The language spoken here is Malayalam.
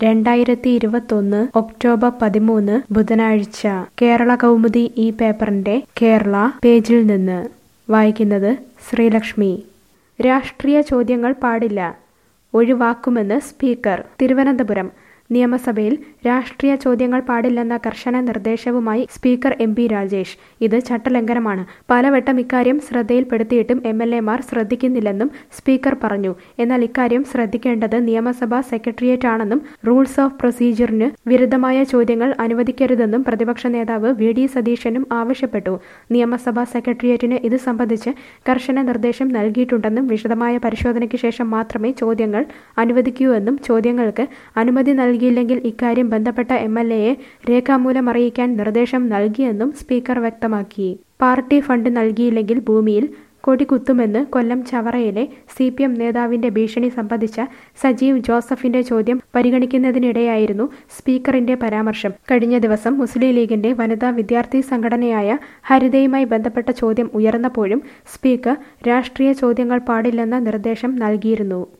രണ്ടായിരത്തി ഇരുപത്തൊന്ന് ഒക്ടോബർ പതിമൂന്ന് ബുധനാഴ്ച കേരള കൗമുദി ഈ പേപ്പറിന്റെ കേരള പേജിൽ നിന്ന് വായിക്കുന്നത് ശ്രീലക്ഷ്മി രാഷ്ട്രീയ ചോദ്യങ്ങൾ പാടില്ല ഒഴിവാക്കുമെന്ന് സ്പീക്കർ തിരുവനന്തപുരം നിയമസഭയിൽ രാഷ്ട്രീയ ചോദ്യങ്ങൾ പാടില്ലെന്ന കർശന നിർദ്ദേശവുമായി സ്പീക്കർ എം പി രാജേഷ് ഇത് ചട്ടലംഘനമാണ് പലവട്ടം ഇക്കാര്യം ശ്രദ്ധയിൽപ്പെടുത്തിയിട്ടും എം എൽ എമാർ ശ്രദ്ധിക്കുന്നില്ലെന്നും സ്പീക്കർ പറഞ്ഞു എന്നാൽ ഇക്കാര്യം ശ്രദ്ധിക്കേണ്ടത് നിയമസഭാ സെക്രട്ടേറിയറ്റ് ആണെന്നും റൂൾസ് ഓഫ് പ്രൊസീജിയറിന് വിരുദ്ധമായ ചോദ്യങ്ങൾ അനുവദിക്കരുതെന്നും പ്രതിപക്ഷ നേതാവ് വി ഡി സതീശനും ആവശ്യപ്പെട്ടു നിയമസഭാ സെക്രട്ടേറിയറ്റിന് ഇത് സംബന്ധിച്ച് കർശന നിർദ്ദേശം നൽകിയിട്ടുണ്ടെന്നും വിശദമായ പരിശോധനയ്ക്ക് ശേഷം മാത്രമേ ചോദ്യങ്ങൾ അനുവദിക്കൂ എന്നും ചോദ്യങ്ങൾക്ക് അനുമതി നൽകിയില്ലെങ്കിൽ ഇക്കാര്യം ബന്ധപ്പെട്ട എം എൽ എയെ രേഖാമൂലം അറിയിക്കാൻ നിർദ്ദേശം നൽകിയെന്നും സ്പീക്കർ വ്യക്തമാക്കി പാർട്ടി ഫണ്ട് നൽകിയില്ലെങ്കിൽ ഭൂമിയിൽ കൊടികുത്തുമെന്ന് കൊല്ലം ചവറയിലെ സി പി എം നേതാവിന്റെ ഭീഷണി സംബന്ധിച്ച സജീവ് ജോസഫിന്റെ ചോദ്യം പരിഗണിക്കുന്നതിനിടെയായിരുന്നു സ്പീക്കറിന്റെ പരാമർശം കഴിഞ്ഞ ദിവസം മുസ്ലിം ലീഗിന്റെ വനിതാ വിദ്യാർത്ഥി സംഘടനയായ ഹരിതയുമായി ബന്ധപ്പെട്ട ചോദ്യം ഉയർന്നപ്പോഴും സ്പീക്കർ രാഷ്ട്രീയ ചോദ്യങ്ങൾ പാടില്ലെന്ന നിർദ്ദേശം നൽകിയിരുന്നു